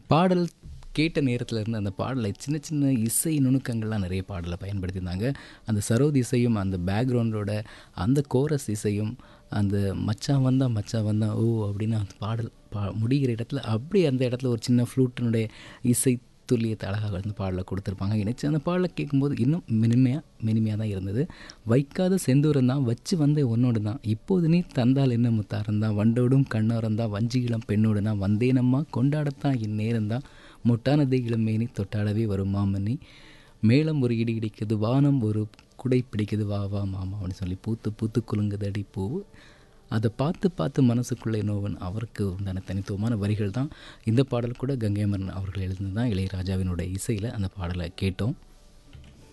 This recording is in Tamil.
பாடல் கேட்ட நேரத்தில் இருந்து அந்த பாடலை சின்ன சின்ன இசை நுணுக்கங்கள்லாம் நிறைய பாடலை பயன்படுத்தியிருந்தாங்க அந்த சரோத் இசையும் அந்த பேக்ரவுண்டோட அந்த கோரஸ் இசையும் அந்த மச்சான் வந்தா மச்சான் வந்தா ஓ அப்படின்னு அந்த பாடல் பா முடிகிற இடத்துல அப்படியே அந்த இடத்துல ஒரு சின்ன ஃப்ளூட்டினுடைய இசை துல்லியத்தை அழகாக வந்து பாடலை கொடுத்துருப்பாங்க இணைச்சு அந்த பாடலை கேட்கும்போது இன்னும் மெனிமையாக மெனிமையாக தான் இருந்தது வைக்காத செந்தூரம் தான் வச்சு வந்த உன்னோடு தான் இப்போது நீ தந்தால் என்ன முத்தாரம் தான் வண்டோடும் கண்ணோரம் தான் வஞ்சியிளம் பெண்ணோடு தான் வந்தேனம்மா கொண்டாடத்தான் இந்நேரம் தான் முட்டானது இளமேனி தொட்டாடவே வரும் மாமனி மேளம் ஒரு இடி இடிக்குது வானம் ஒரு குடை பிடிக்குது வா வா மாமா அப்படின்னு சொல்லி பூத்து பூத்து குலுங்குது அடி பூ அதை பார்த்து பார்த்து மனசுக்குள்ளே நோவன் அவருக்கு உண்டான தனித்துவமான வரிகள் தான் இந்த பாடல் கூட கங்கைமரன் அவர்கள் எழுந்து தான் இளையராஜாவினுடைய இசையில் அந்த பாடலை கேட்டோம்